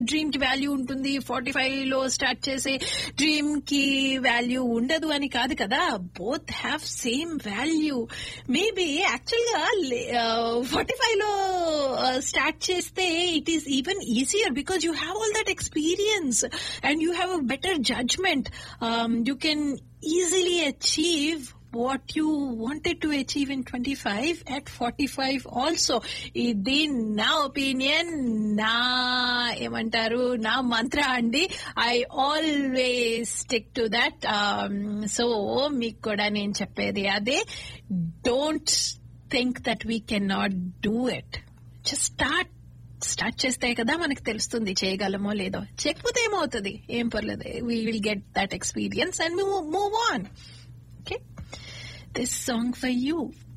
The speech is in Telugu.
డ్రీమ్ కి వాల్యూ ఉంటుంది ఫార్టీ ఫైవ్ లో స్టార్ట్ చేసే డ్రీమ్ కి వాల్యూ ఉండదు అని కాదు కదా both have same value maybe actual గా ఫార్టీ ఫైవ్ లో స్టార్ట్ చేస్తే it is even easier because you have all that experience and you have a better judgment you can easily achieve what you wanted to achieve in 25 at 45 also ఇది నా ఒపీనియన్ నా ఏమంటారు నా మంత్ర అండి I always stick to that so మీకు కూడా నేను చెప్పేది అదే don't think that we can not do it just start start చేస్తే కదా మనకు తెలుస్తుంది చేయగలమో లేదో చేయకపోతే ఏమవుతుంది ఏం పర్లేదు we will get that experience and move on okay this song for you